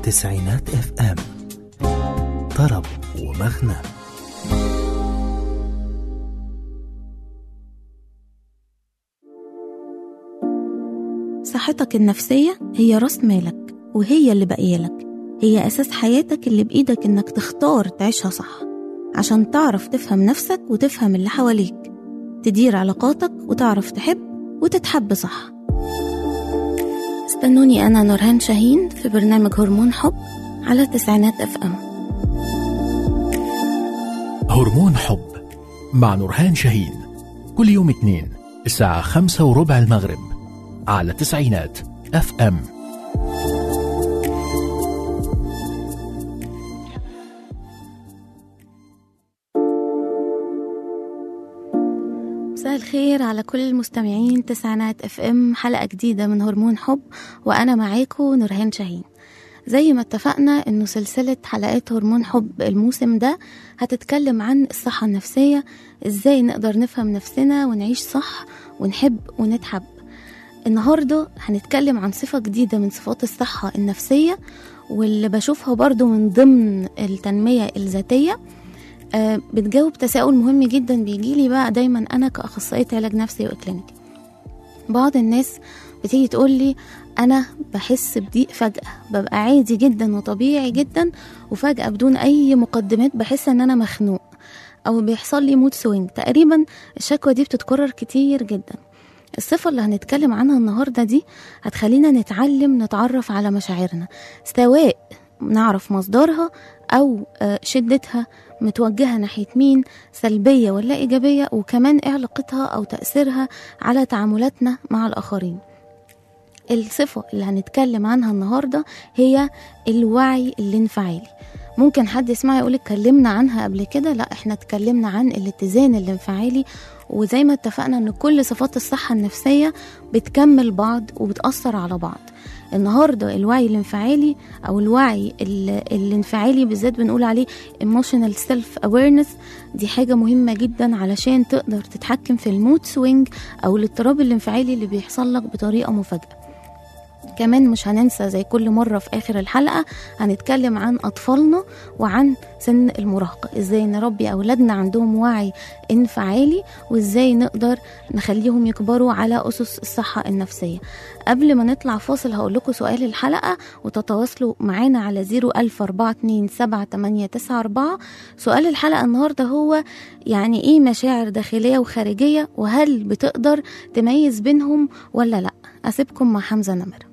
تسعينات اف ام طرب ومغنى صحتك النفسية هي راس مالك وهي اللي باقيالك هي أساس حياتك اللي بإيدك إنك تختار تعيشها صح عشان تعرف تفهم نفسك وتفهم اللي حواليك تدير علاقاتك وتعرف تحب وتتحب صح استنوني أنا نورهان شاهين في برنامج هرمون حب على تسعينات اف ام هرمون حب مع نورهان شاهين كل يوم اثنين الساعة خمسة وربع المغرب على تسعينات اف ام مساء الخير على كل المستمعين تسعينات اف ام حلقة جديدة من هرمون حب وأنا معاكم نورهان شاهين زي ما اتفقنا انه سلسلة حلقات هرمون حب الموسم ده هتتكلم عن الصحة النفسية ازاي نقدر نفهم نفسنا ونعيش صح ونحب ونتحب النهاردة هنتكلم عن صفة جديدة من صفات الصحة النفسية واللي بشوفها برضو من ضمن التنمية الذاتية آه، بتجاوب تساؤل مهم جدا بيجيلي بقى دايما أنا كأخصائية علاج نفسي وإكلينيكي بعض الناس بتيجي تقولي أنا بحس بضيق فجأة ببقى عادي جدا وطبيعي جدا وفجأة بدون أي مقدمات بحس إن أنا مخنوق أو بيحصل لي مود سوينج تقريبا الشكوى دي بتتكرر كتير جدا الصفة اللي هنتكلم عنها النهاردة دي هتخلينا نتعلم نتعرف على مشاعرنا سواء نعرف مصدرها أو آه، شدتها متوجهة ناحية مين سلبية ولا إيجابية وكمان إيه علاقتها أو تأثيرها على تعاملاتنا مع الآخرين الصفة اللي هنتكلم عنها النهاردة هي الوعي الانفعالي ممكن حد يسمع يقول اتكلمنا عنها قبل كده لا احنا اتكلمنا عن الاتزان الانفعالي وزي ما اتفقنا ان كل صفات الصحة النفسية بتكمل بعض وبتأثر على بعض النهاردة الوعي الانفعالي او الوعي ال- الانفعالي بالذات بنقول عليه emotional self awareness دي حاجة مهمة جدا علشان تقدر تتحكم في المود سوينج او الاضطراب الانفعالي اللي بيحصل لك بطريقة مفاجئة كمان مش هننسى زي كل مرة في آخر الحلقة هنتكلم عن أطفالنا وعن سن المراهقة إزاي نربي أولادنا عندهم وعي انفعالي وإزاي نقدر نخليهم يكبروا على أسس الصحة النفسية قبل ما نطلع فاصل هقول لكم سؤال الحلقة وتتواصلوا معانا على 014278994 سؤال الحلقة النهاردة هو يعني إيه مشاعر داخلية وخارجية وهل بتقدر تميز بينهم ولا لأ أسيبكم مع حمزة نمر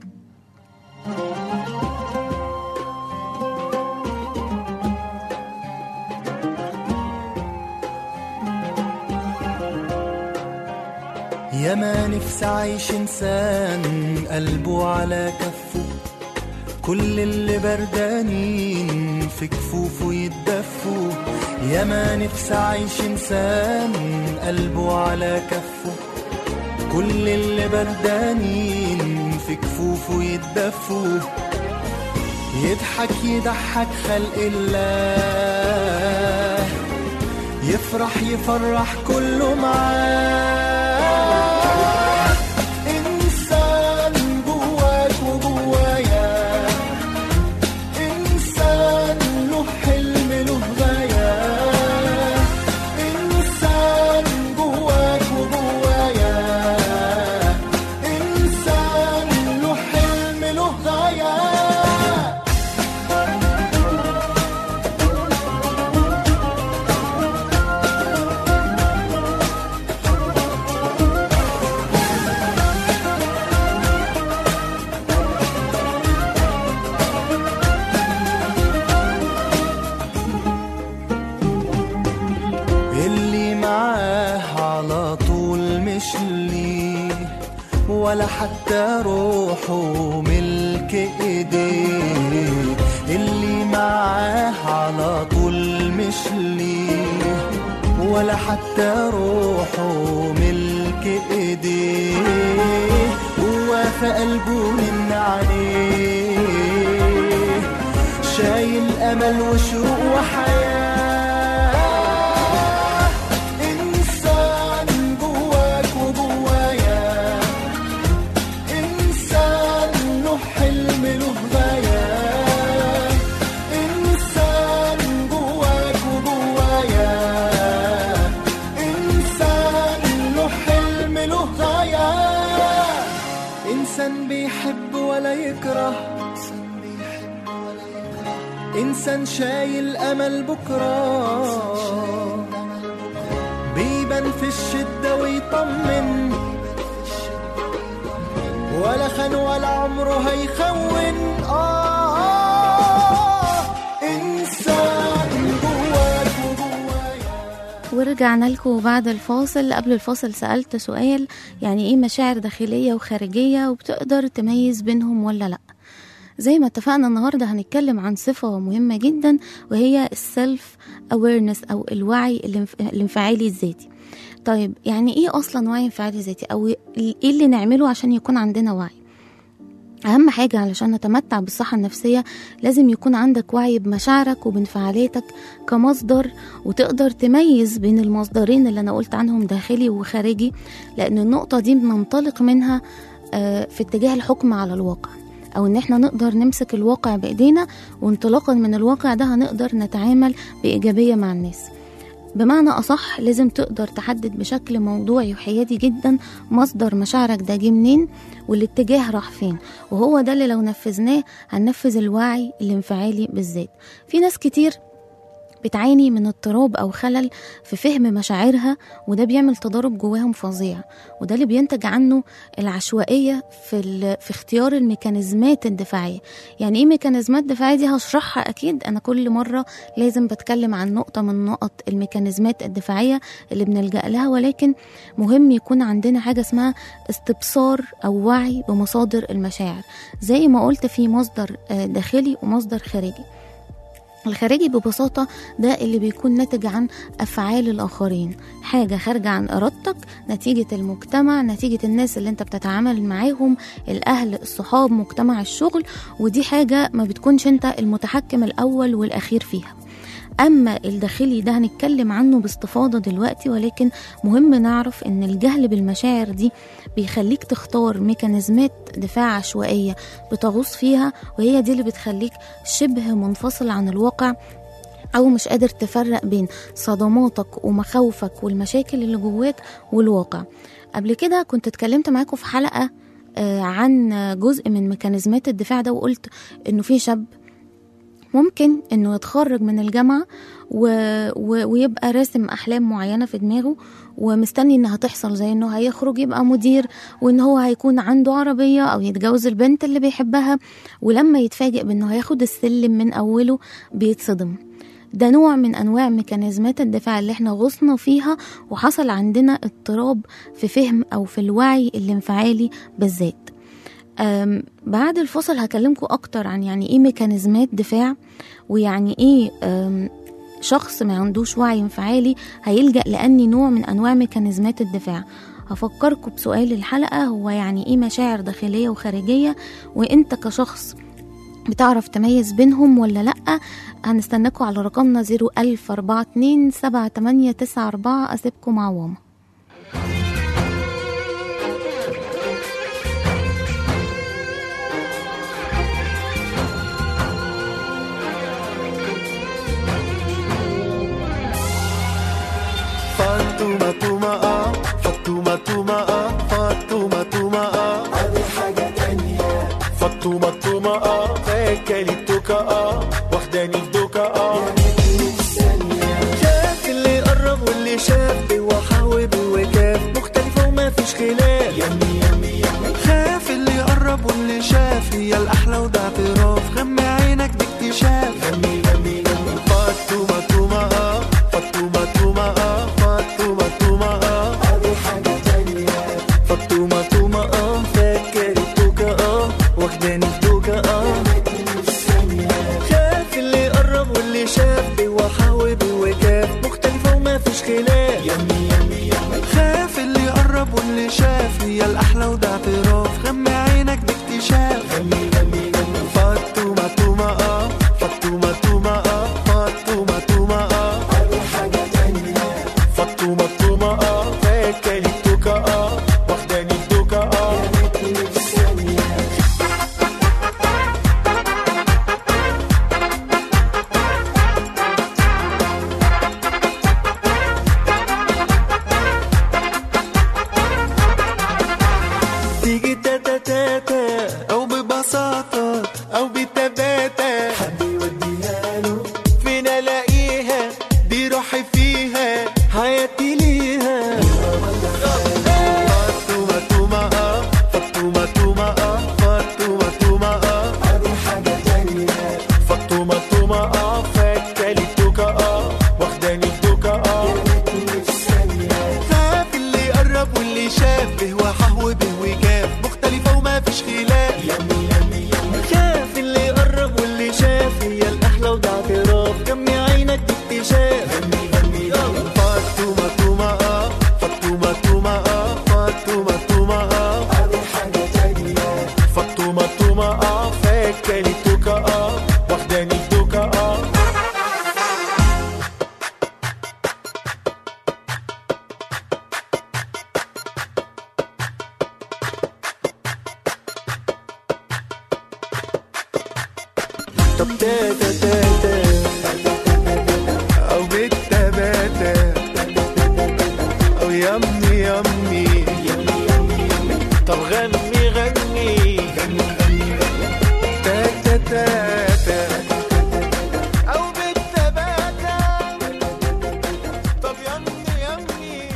يا ما نفسي عايش انسان قلبه على كفه كل اللي بردانين في كفوفه يتدفوا يا ما نفسي عايش انسان قلبه على كفه كل اللي بردانين في كفوفه يتدفوا يضحك يضحك خلق الله يفرح يفرح كله معاه إنسان جواك وجوايا إنسان له حلم له غاية إنسان جواك وجوايا إنسان له حلم له غاية اللي معاه على طول مش ليه ولا حتى روحه ملك ايديه اللي معاه على طول مش ليه ولا حتى روحه ملك ايديه هو في قلبه من عليه شايل امل وشوق وحياه انسان جواك وجوايا انسان له حلم له غايه ولا يكره إنسان شايل أمل بكرة بيبان في الشدة ويطمن ولا خان ولا عمره هيخون آه, آه إنسان جواك وجوايا ورجعنا لكم بعد الفاصل قبل الفاصل سألت سؤال يعني ايه مشاعر داخلية وخارجية وبتقدر تميز بينهم ولا لأ زي ما اتفقنا النهاردة هنتكلم عن صفة مهمة جدا وهي السلف awareness أو الوعي الانف- الانفعالي الذاتي طيب يعني ايه أصلا وعي انفعالي ذاتي أو ايه اللي نعمله عشان يكون عندنا وعي أهم حاجة علشان نتمتع بالصحة النفسية لازم يكون عندك وعي بمشاعرك وبانفعالاتك كمصدر وتقدر تميز بين المصدرين اللي أنا قلت عنهم داخلي وخارجي لأن النقطة دي بننطلق منها آه، في اتجاه الحكم على الواقع أو إن إحنا نقدر نمسك الواقع بإيدينا وانطلاقا من الواقع ده هنقدر نتعامل بإيجابية مع الناس بمعنى أصح لازم تقدر تحدد بشكل موضوعي وحيادي جدا مصدر مشاعرك ده جه منين والاتجاه راح فين وهو ده اللي لو نفذناه هننفذ الوعي الانفعالي بالذات في ناس كتير بتعاني من اضطراب او خلل في فهم مشاعرها وده بيعمل تضارب جواهم فظيع وده اللي بينتج عنه العشوائيه في ال... في اختيار الميكانيزمات الدفاعيه يعني ايه ميكانيزمات دفاعيه دي هشرحها اكيد انا كل مره لازم بتكلم عن نقطه من نقط الميكانيزمات الدفاعيه اللي بنلجا لها ولكن مهم يكون عندنا حاجه اسمها استبصار او وعي بمصادر المشاعر زي ما قلت في مصدر آه، داخلي ومصدر خارجي الخارجي ببساطة ده اللي بيكون ناتج عن أفعال الآخرين حاجة خارجة عن إرادتك نتيجة المجتمع نتيجة الناس اللي انت بتتعامل معاهم الأهل الصحاب مجتمع الشغل ودي حاجة ما بتكونش انت المتحكم الأول والأخير فيها أما الداخلي ده هنتكلم عنه باستفاضة دلوقتي ولكن مهم نعرف إن الجهل بالمشاعر دي بيخليك تختار ميكانيزمات دفاع عشوائية بتغوص فيها وهي دي اللي بتخليك شبه منفصل عن الواقع أو مش قادر تفرق بين صدماتك ومخاوفك والمشاكل اللي جواك والواقع قبل كده كنت اتكلمت معاكم في حلقة آه، عن جزء من ميكانيزمات الدفاع ده وقلت إنه في شاب ممكن انه يتخرج من الجامعة و... و... ويبقى راسم احلام معينة في دماغه ومستني انها تحصل زي انه هيخرج يبقى مدير وان هو هيكون عنده عربية او يتجوز البنت اللي بيحبها ولما يتفاجئ بانه هياخد السلم من اوله بيتصدم ده نوع من انواع ميكانيزمات الدفاع اللي احنا غصنا فيها وحصل عندنا اضطراب في فهم او في الوعي الانفعالي بالذات أم، بعد الفصل هكلمكم اكتر عن يعني ايه ميكانيزمات دفاع ويعني ايه أم، شخص ما عندوش وعي انفعالي هيلجأ لأني نوع من أنواع ميكانيزمات الدفاع هفكركم بسؤال الحلقة هو يعني ايه مشاعر داخلية وخارجية وانت كشخص بتعرف تميز بينهم ولا لأ هنستناكم على رقمنا 01042 7894 أسيبكم مع واما فاطمة توما اه فاطمة توما اه فاطمة توما اه هذه حاجة تانية فاطمة توما اه تاكلي التوكا اه واخداني في دوكا اه شاف اللي قرب واللي شاف وحاوب وكاف مختلفة وما فيش خلاف يمي يمي يمي خاف اللي قرب واللي شاف هي الأحلى وده اعتراف غمي عينك باكتشاف يمي يمي يمي فاطمة توما اه فاطمة توما اه فاطمة توما اه هذه حاجة تانية فاطمة توما اه فاكر التوكا اه واخداني في دوكا اه خاف اللي قرب واللي شاف وحاوب وكاف مختلفة وما فيش خلاف يمي يمي يمي خاف اللي قرب واللي شاف هي الأحلى وده اعتراف غمي عينك باكتشاف يمي يمي يمي فاطمة توما اه فاطمة توما اه فاطمة توما اه هذه حاجة تانية فاطمة توما اه فاكلي التوكا اه واخداني في دوكا اه واكلي توكا اه واخداني الدوكا اه طب تاتا تاتا او بالتباتا او يمي يمي طب غني غني تاتا تاتا او بالتباتا طب يمي يمي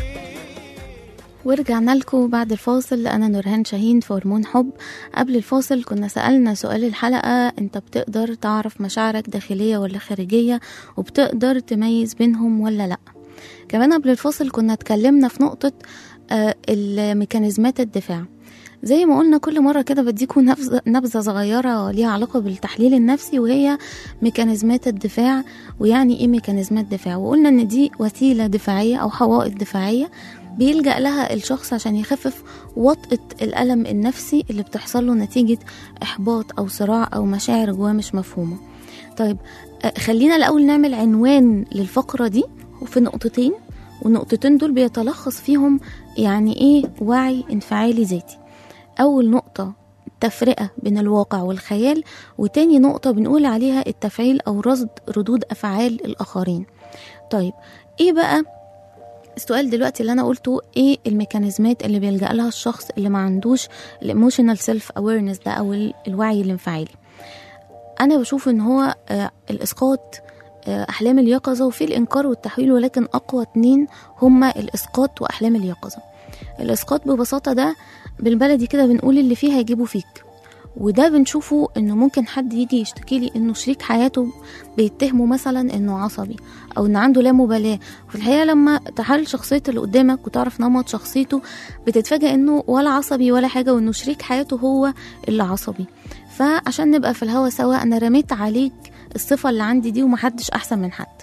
ورجعنا لكم بعد الفاصل أنا نورهان شاهين في هرمون حب قبل الفاصل كنا سألنا سؤال الحلقة أنت بتقدر تعرف مشاعرك داخلية ولا خارجية وبتقدر تميز بينهم ولا لأ كمان قبل الفاصل كنا اتكلمنا في نقطة آه، الميكانيزمات الدفاع زي ما قلنا كل مرة كده بديكوا نبذة, نبذة صغيرة ليها علاقة بالتحليل النفسي وهي ميكانيزمات الدفاع ويعني ايه ميكانيزمات دفاع وقلنا ان دي وسيلة دفاعية او حوائط دفاعية بيلجأ لها الشخص عشان يخفف وطأة الألم النفسي اللي بتحصل له نتيجة إحباط أو صراع أو مشاعر جواه مش مفهومة طيب آه، خلينا الأول نعمل عنوان للفقرة دي وفي نقطتين والنقطتين دول بيتلخص فيهم يعني إيه وعي انفعالي ذاتي أول نقطة التفرقة بين الواقع والخيال وتاني نقطة بنقول عليها التفعيل أو رصد ردود أفعال الآخرين طيب إيه بقى السؤال دلوقتي اللي انا قلته ايه الميكانيزمات اللي بيلجأ لها الشخص اللي ما عندوش الايموشنال سيلف اويرنس ده او ال- الوعي الانفعالي انا بشوف ان هو آه، الاسقاط آه، احلام اليقظه وفي الانكار والتحويل ولكن اقوى اتنين هما الاسقاط واحلام اليقظه الاسقاط ببساطه ده بالبلدي كده بنقول اللي فيه هيجيبه فيك وده بنشوفه انه ممكن حد يجي يشتكي لي انه شريك حياته بيتهمه مثلا انه عصبي او ان عنده لا مبالاه وفي الحقيقه لما تحلل شخصيه اللي قدامك وتعرف نمط شخصيته بتتفاجئ انه ولا عصبي ولا حاجه وانه شريك حياته هو اللي عصبي فعشان نبقى في الهوا سوا انا رميت عليك الصفه اللي عندي دي ومحدش احسن من حد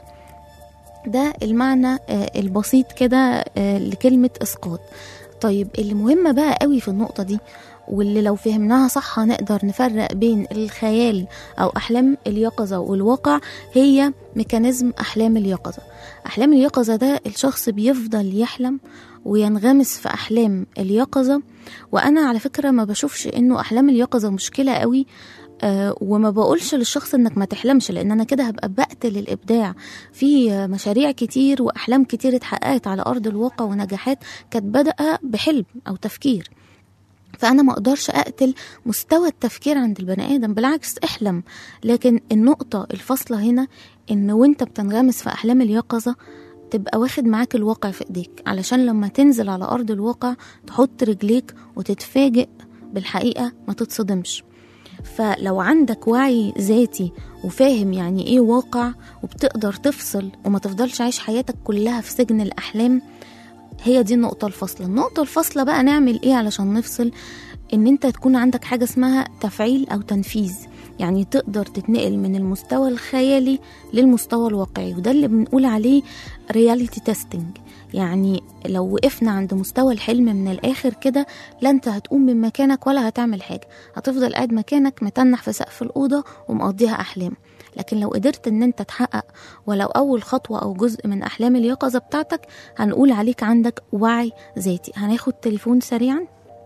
ده المعنى آه، البسيط كده آه، لكلمه اسقاط طيب اللي مهمه بقى قوي في النقطه دي واللي لو فهمناها صح هنقدر نفرق بين الخيال او احلام اليقظه والواقع هي ميكانيزم احلام اليقظه احلام اليقظه ده الشخص بيفضل يحلم وينغمس في احلام اليقظه وانا على فكره ما بشوفش انه احلام اليقظه مشكله قوي آه، وما بقولش للشخص انك ما تحلمش لان انا كده هبقى بقتل الابداع في آه، مشاريع كتير واحلام كتير اتحققت على ارض الواقع ونجاحات كانت بادئه بحلم او تفكير فانا ما اقدرش اقتل مستوى التفكير عند البني ادم بالعكس احلم لكن النقطه الفاصله هنا ان وانت بتنغمس في احلام اليقظه تبقى واخد معاك الواقع في ايديك علشان لما تنزل على ارض الواقع تحط رجليك وتتفاجئ بالحقيقه ما تتصدمش فلو عندك وعي ذاتي وفاهم يعني ايه واقع وبتقدر تفصل وما تفضلش عايش حياتك كلها في سجن الاحلام هي دي النقطة الفاصلة النقطة الفاصلة بقى نعمل ايه علشان نفصل ان انت تكون عندك حاجة اسمها تفعيل او تنفيذ يعني تقدر تتنقل من المستوى الخيالي للمستوى الواقعي وده اللي بنقول عليه رياليتي تيستنج يعني لو وقفنا عند مستوى الحلم من الاخر كده لا انت هتقوم من مكانك ولا هتعمل حاجة هتفضل قاعد مكانك متنح في سقف الأوضة ومقضيها أحلام لكن لو قدرت ان انت تحقق ولو اول خطوة او جزء من احلام اليقظة بتاعتك هنقول عليك عندك وعي ذاتي هناخد تليفون سريعا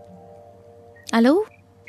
الو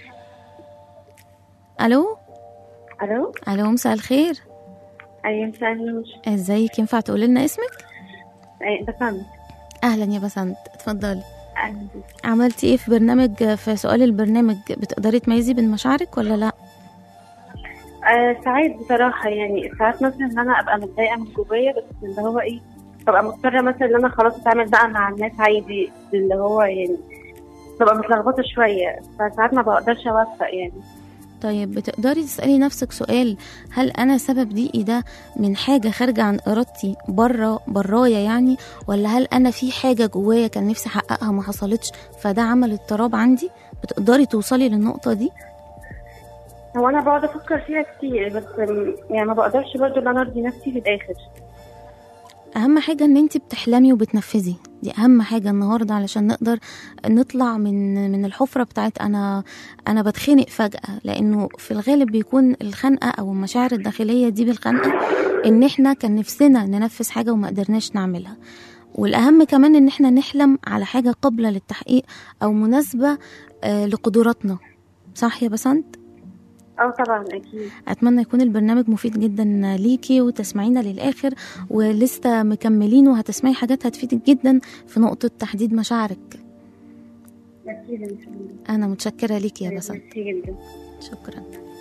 الو الو الو مساء الخير ايوه مساء النور ازيك ينفع تقولي لنا اسمك أي بسنت اهلا يا بسنت اتفضلي اهلا بيك عملتي ايه في برنامج في سؤال البرنامج بتقدري تميزي بين مشاعرك ولا لا آه ساعات بصراحة يعني ساعات مثلا ان انا ابقى متضايقة من جوايا بس اللي هو ايه ببقى مضطرة مثلا ان انا خلاص اتعامل بقى مع الناس عادي اللي هو يعني ببقى متلخبطة شوية فساعات ما بقدرش اوفق يعني طيب بتقدري تسألي نفسك سؤال هل أنا سبب ضيقي ده من حاجة خارجة عن إرادتي بره برايا يعني ولا هل أنا في حاجة جوايا كان نفسي أحققها ما حصلتش فده عمل اضطراب عندي بتقدري توصلي للنقطة دي هو انا بقعد افكر فيها كتير بس م- يعني ما بقدرش برضو ان انا ارضي نفسي في الاخر أهم حاجة إن أنت بتحلمي وبتنفذي دي اهم حاجه النهارده علشان نقدر نطلع من من الحفره بتاعت انا انا بتخنق فجاه لانه في الغالب بيكون الخنقه او المشاعر الداخليه دي بالخنقه ان احنا كان نفسنا ننفذ حاجه وما قدرناش نعملها والاهم كمان ان احنا نحلم على حاجه قابله للتحقيق او مناسبه آه، لقدراتنا صح يا بسنت اه طبعا اكيد اتمنى يكون البرنامج مفيد جدا ليكي وتسمعينا للاخر ولسه مكملين وهتسمعي حاجات هتفيدك جدا في نقطه تحديد مشاعرك اكيد ان شاء الله انا متشكره ليكي يا بسنت ميرسي جدا شكرا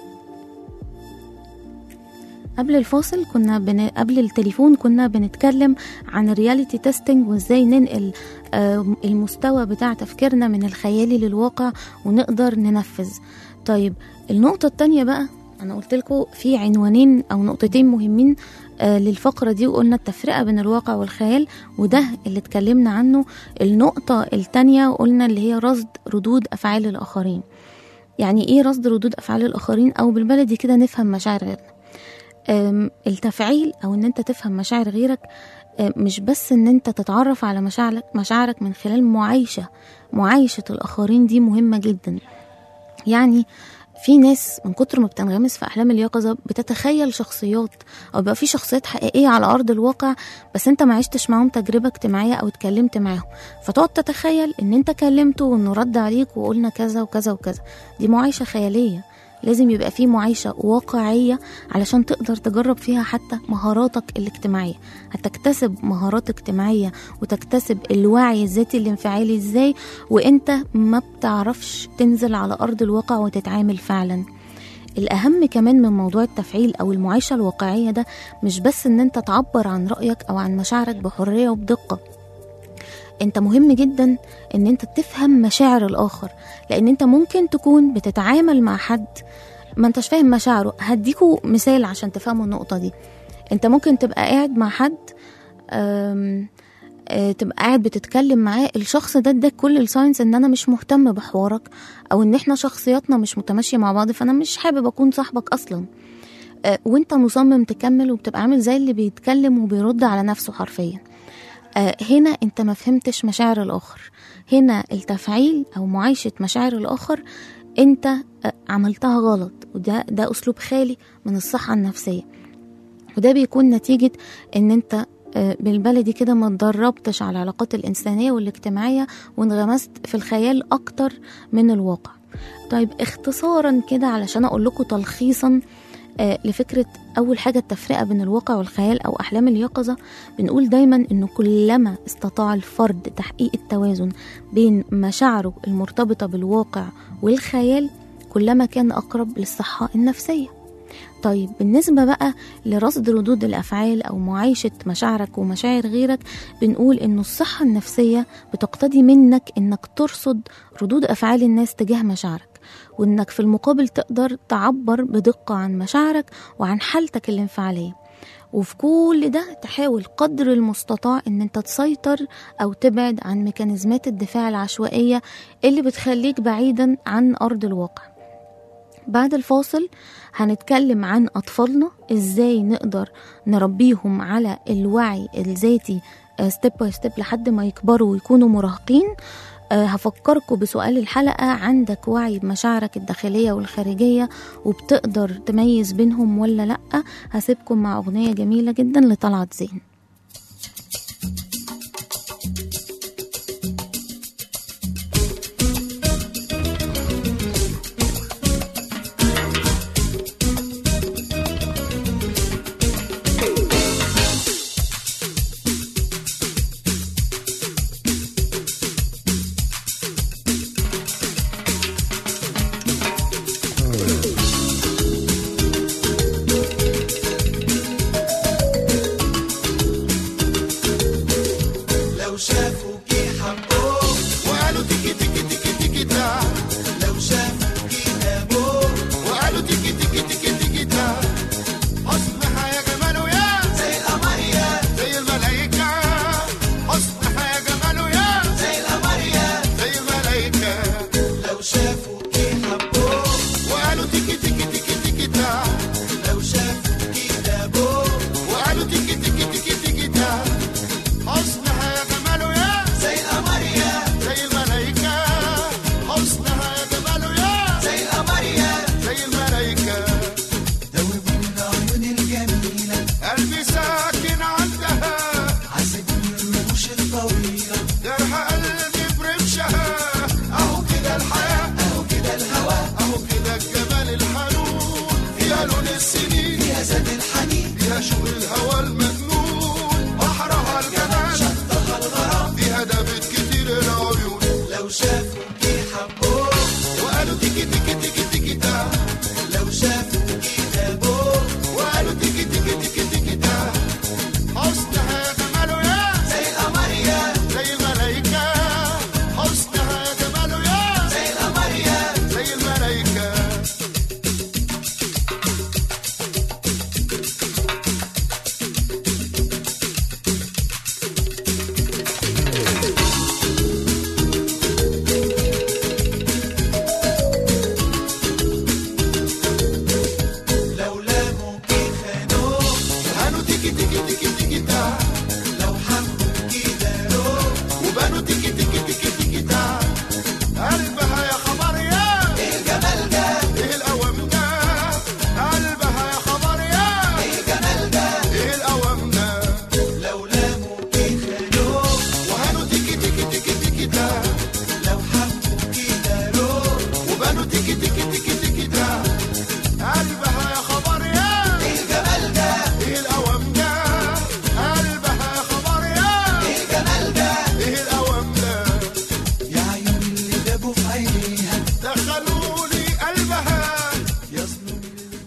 قبل الفاصل كنا بن... قبل التليفون كنا بنتكلم عن الرياليتي تيستنج وازاي ننقل آه، المستوى بتاع تفكيرنا من الخيالي للواقع ونقدر ننفذ طيب النقطة التانية بقى أنا قلت لكم في عنوانين أو نقطتين مهمين آه، للفقرة دي وقلنا التفرقة بين الواقع والخيال وده اللي اتكلمنا عنه النقطة التانية وقلنا اللي هي رصد ردود أفعال الآخرين يعني ايه رصد ردود افعال الاخرين او بالبلدي كده نفهم مشاعر غيرنا أم، التفعيل او ان انت تفهم مشاعر غيرك أم، مش بس ان انت تتعرف على مشاعرك مشاعرك من خلال معايشه معايشه الاخرين دي مهمه جدا يعني في ناس من كتر ما بتنغمس في احلام اليقظه بتتخيل شخصيات او بيبقى في شخصيات حقيقيه على ارض الواقع بس انت ما عشتش معاهم تجربه اجتماعيه او اتكلمت معاهم فتقعد تتخيل ان انت كلمته وانه رد عليك وقلنا كذا وكذا وكذا دي معايشه خياليه لازم يبقى في معايشة واقعية علشان تقدر تجرب فيها حتى مهاراتك الاجتماعية هتكتسب مهارات اجتماعية وتكتسب الوعي الذاتي الانفعالي ازاي وانت ما بتعرفش تنزل على أرض الواقع وتتعامل فعلا الأهم كمان من موضوع التفعيل أو المعايشة الواقعية ده مش بس إن أنت تعبر عن رأيك أو عن مشاعرك بحرية وبدقة انت مهم جدا ان انت تفهم مشاعر الاخر لان انت ممكن تكون بتتعامل مع حد ما انتش فاهم مشاعره هديكوا مثال عشان تفهموا النقطة دي انت ممكن تبقى قاعد مع حد أم، آه، تبقى قاعد بتتكلم معاه الشخص ده اداك كل الساينس ان انا مش مهتم بحوارك او ان احنا شخصياتنا مش متماشية مع بعض فانا مش حابب اكون صاحبك اصلا آه، وانت مصمم تكمل وبتبقى عامل زي اللي بيتكلم وبيرد على نفسه حرفيا آه، هنا انت ما فهمتش مشاعر الاخر هنا التفعيل او معايشه مشاعر الاخر انت آه، عملتها غلط وده ده اسلوب خالي من الصحه النفسيه وده بيكون نتيجه ان انت آه، بالبلدي كده ما اتدربتش على العلاقات الانسانيه والاجتماعيه وانغمست في الخيال اكتر من الواقع طيب اختصارا كده علشان اقول لكم تلخيصا آه، لفكرة أول حاجة التفرقة بين الواقع والخيال أو أحلام اليقظة بنقول دايما إنه كلما استطاع الفرد تحقيق التوازن بين مشاعره المرتبطة بالواقع والخيال كلما كان أقرب للصحة النفسية طيب بالنسبة بقى لرصد ردود الأفعال أو معايشة مشاعرك ومشاعر غيرك بنقول إنه الصحة النفسية بتقتضي منك إنك ترصد ردود أفعال الناس تجاه مشاعرك وإنك في المقابل تقدر تعبر بدقة عن مشاعرك وعن حالتك الانفعالية وفي كل ده تحاول قدر المستطاع ان انت تسيطر او تبعد عن ميكانيزمات الدفاع العشوائية اللي بتخليك بعيدا عن ارض الواقع بعد الفاصل هنتكلم عن أطفالنا إزاي نقدر نربيهم على الوعي الذاتي ستيب باي ستيب لحد ما يكبروا ويكونوا مراهقين آه، هفكركم بسؤال الحلقة عندك وعي بمشاعرك الداخلية والخارجية وبتقدر تميز بينهم ولا لأ هسيبكم مع أغنية جميلة جدا لطلعت زين Thank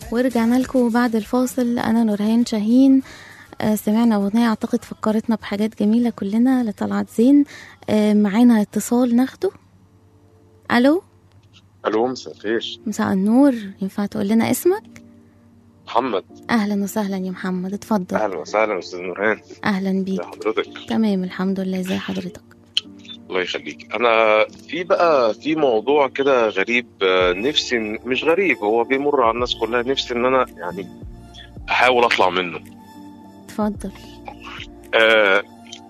ورجعنا لكم بعد الفاصل انا نورهان شاهين آه، سمعنا اغنيه اعتقد فكرتنا بحاجات جميله كلنا لطلعت زين آه، معانا اتصال ناخده الو الو مساء الخير مساء النور ينفع تقول لنا اسمك محمد اهلا وسهلا يا محمد اتفضل اهلا وسهلا استاذ نورهان اهلا ازي بيك حضرتك تمام الحمد لله ازي حضرتك الله يخليك انا في بقى في موضوع كده غريب آه، نفسي مش غريب هو بيمر على الناس كلها نفسي ان انا يعني احاول اطلع منه اتفضل آه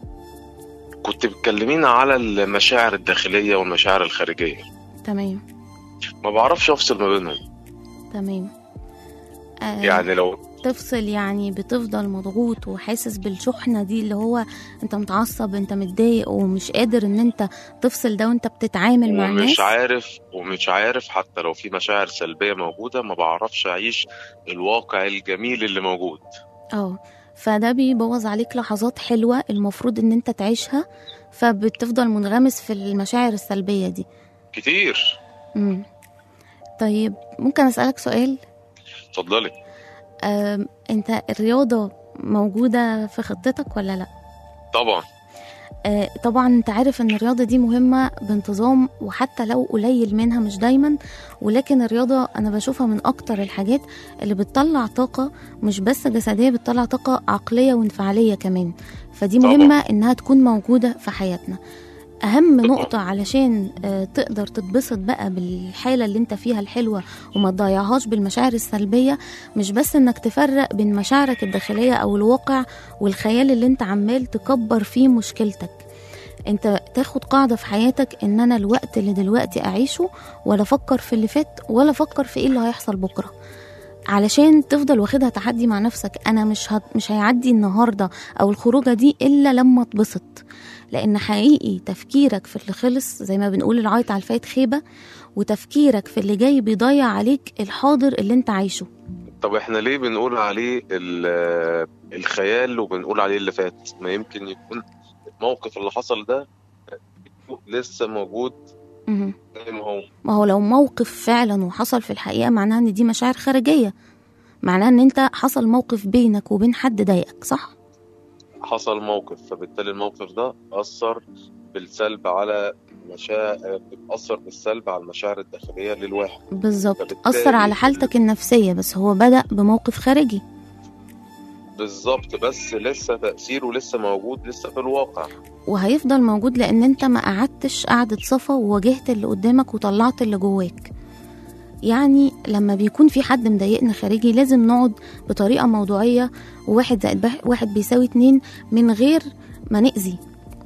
كنت بتكلمينا على المشاعر الداخليه والمشاعر الخارجيه تمام ما بعرفش افصل ما بينهم تمام آه يعني لو تفصل يعني بتفضل مضغوط وحاسس بالشحنة دي اللي هو انت متعصب انت متضايق ومش قادر ان انت تفصل ده وانت بتتعامل مع الناس ومش عارف ومش عارف حتى لو في مشاعر سلبيه موجوده ما بعرفش اعيش الواقع الجميل اللي موجود اه فده بيبوظ عليك لحظات حلوة المفروض ان انت تعيشها فبتفضل منغمس في المشاعر السلبية دي كتير مم. طيب ممكن اسألك سؤال اتفضلي آم، انت الرياضة موجودة في خطتك ولا لا طبعا آه، طبعا انت عارف ان الرياضة دي مهمة بانتظام وحتى لو قليل منها مش دايما ولكن الرياضة انا بشوفها من اكتر الحاجات اللي بتطلع طاقة مش بس جسدية بتطلع طاقة عقلية وانفعالية كمان فدي طبعا. مهمة انها تكون موجودة في حياتنا اهم نقطة علشان آه، تقدر تتبسط بقى بالحالة اللي انت فيها الحلوة وما تضيعهاش بالمشاعر السلبية مش بس انك تفرق بين مشاعرك الداخلية او الواقع والخيال اللي انت عمال تكبر فيه مشكلتك انت تاخد قاعدة في حياتك ان انا الوقت اللي دلوقتي اعيشه ولا افكر في اللي فات ولا افكر في ايه اللي هيحصل بكرة علشان تفضل واخدها تحدي مع نفسك انا مش هت... مش هيعدي النهارده او الخروجه دي الا لما اتبسط لان حقيقي تفكيرك في اللي خلص زي ما بنقول العيط على الفايت خيبه وتفكيرك في اللي جاي بيضيع عليك الحاضر اللي انت عايشه طب احنا ليه بنقول عليه ال- الخيال وبنقول عليه اللي فات ما يمكن يكون الموقف اللي حصل ده لسه موجود مهم. زي ما هو ما هو لو موقف فعلا وحصل في الحقيقه معناها ان دي مشاعر خارجيه معناها ان انت حصل موقف بينك وبين حد ضايقك صح حصل موقف فبالتالي الموقف ده أثر بالسلب على مشاعر أثر بالسلب على المشاعر الداخلية للواحد بالظبط فبالتالي اثر على حالتك النفسيه بس هو بدا بموقف خارجي بالظبط بس لسه تأثيره لسه موجود لسه في الواقع وهيفضل موجود لان انت ما قعدتش قعدة صفا وواجهت اللي قدامك وطلعت اللي جواك يعني لما بيكون في حد مضايقنا خارجي لازم نقعد بطريقة موضوعية وواحد زائد بح- واحد بيساوي اتنين من غير ما نأذي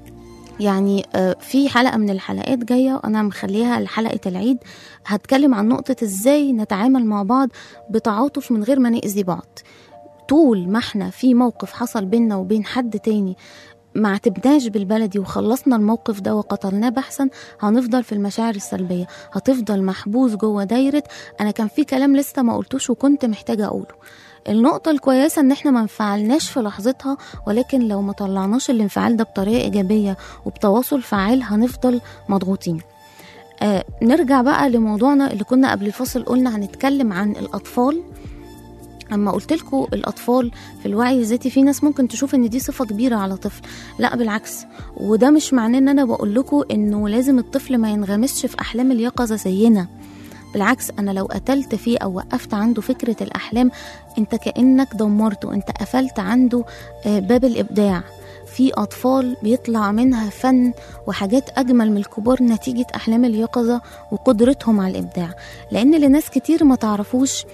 يعني آه، في حلقة من الحلقات جاية أنا مخليها لحلقة العيد هتكلم عن نقطة إزاي نتعامل مع بعض بتعاطف من غير ما نأذي بعض طول ما احنا في موقف حصل بينا وبين حد تاني ما عتبناش بالبلدي وخلصنا الموقف ده وقتلناه بحثا هنفضل في المشاعر السلبية هتفضل محبوس جوه دايرة أنا كان في كلام لسه ما قلتوش وكنت محتاجة أقوله النقطة الكويسة إن إحنا ما انفعلناش في لحظتها ولكن لو ما طلعناش الانفعال ده بطريقة إيجابية وبتواصل فعال هنفضل مضغوطين آه نرجع بقى لموضوعنا اللي كنا قبل الفصل قلنا هنتكلم عن الأطفال اما قلت لكم الاطفال في الوعي الذاتي في ناس ممكن تشوف ان دي صفه كبيره على طفل لا بالعكس وده مش معناه ان انا بقول لكم انه لازم الطفل ما ينغمسش في احلام اليقظه زينا بالعكس انا لو قتلت فيه او وقفت عنده فكره الاحلام انت كانك دمرته انت قفلت عنده آه، باب الابداع في اطفال بيطلع منها فن وحاجات اجمل من الكبار نتيجه احلام اليقظه وقدرتهم على الابداع لان لناس كتير ما تعرفوش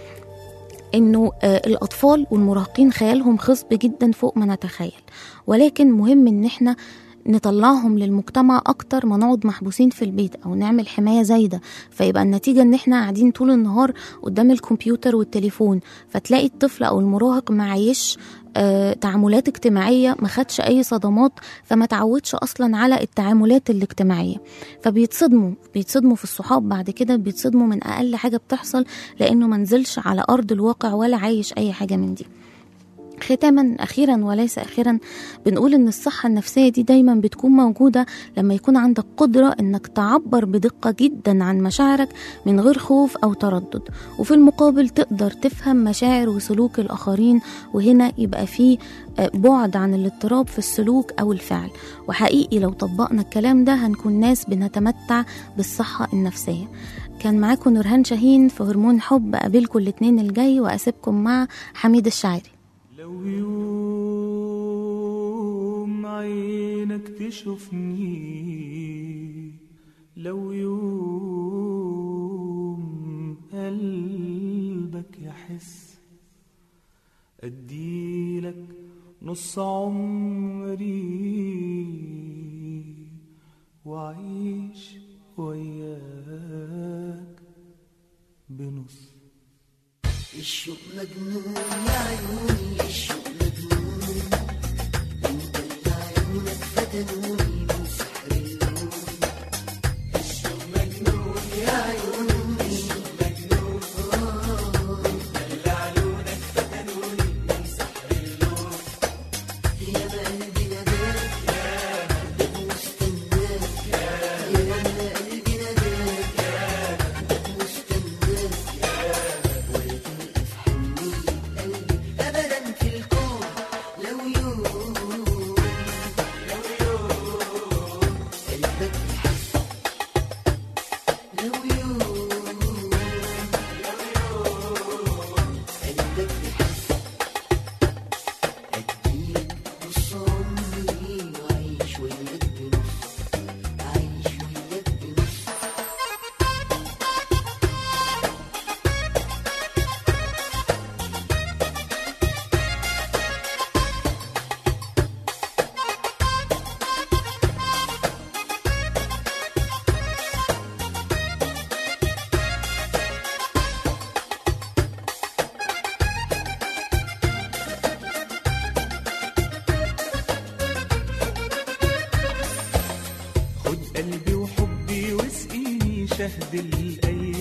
انه آه، الاطفال والمراهقين خيالهم خصب جدا فوق ما نتخيل ولكن مهم ان احنا نطلعهم للمجتمع اكتر ما نقعد محبوسين في البيت او نعمل حمايه زايده فيبقى النتيجه ان احنا قاعدين طول النهار قدام الكمبيوتر والتليفون فتلاقي الطفل او المراهق معيش آه، تعاملات اجتماعيه ما خدش اي صدمات فما تعودش اصلا على التعاملات الاجتماعيه فبيتصدموا بيتصدموا في الصحاب بعد كده بيتصدموا من اقل حاجه بتحصل لانه منزلش على ارض الواقع ولا عايش اي حاجه من دي ختاما اخيرا وليس اخيرا بنقول ان الصحه النفسيه دي دايما بتكون موجوده لما يكون عندك قدره انك تعبر بدقه جدا عن مشاعرك من غير خوف او تردد وفي المقابل تقدر تفهم مشاعر وسلوك الاخرين وهنا يبقى في آه، بعد عن الاضطراب في السلوك او الفعل وحقيقي لو طبقنا الكلام ده هنكون ناس بنتمتع بالصحه النفسيه كان معاكم نورهان شاهين في هرمون حب اقابلكم الاثنين الجاي واسيبكم مع حميد الشاعري لو يوم عينك تشوفني لو يوم قلبك يحس أديلك نص عمري وأعيش وياك بنص الشوق مجنون يا عيوني الشوق مجنون انت اللي عيونك فتنوني من سحر اللون الشوق مجنون يا عيوني الشوق مجنون آه. انت اللي عيونك فتنوني من سحر اللون يا ما قلبي ناداك يا ده مستناك يا ما قلبي ناداك يا ده مستناك ابدا في الكون لو يوم لو يوم قلبك يحس لو يوم لو يوم قلبك يحس اديك نص عمري وعيش وياك بنص عايش وياك بنص خد قلبي وحبي واسقيني شهد الايام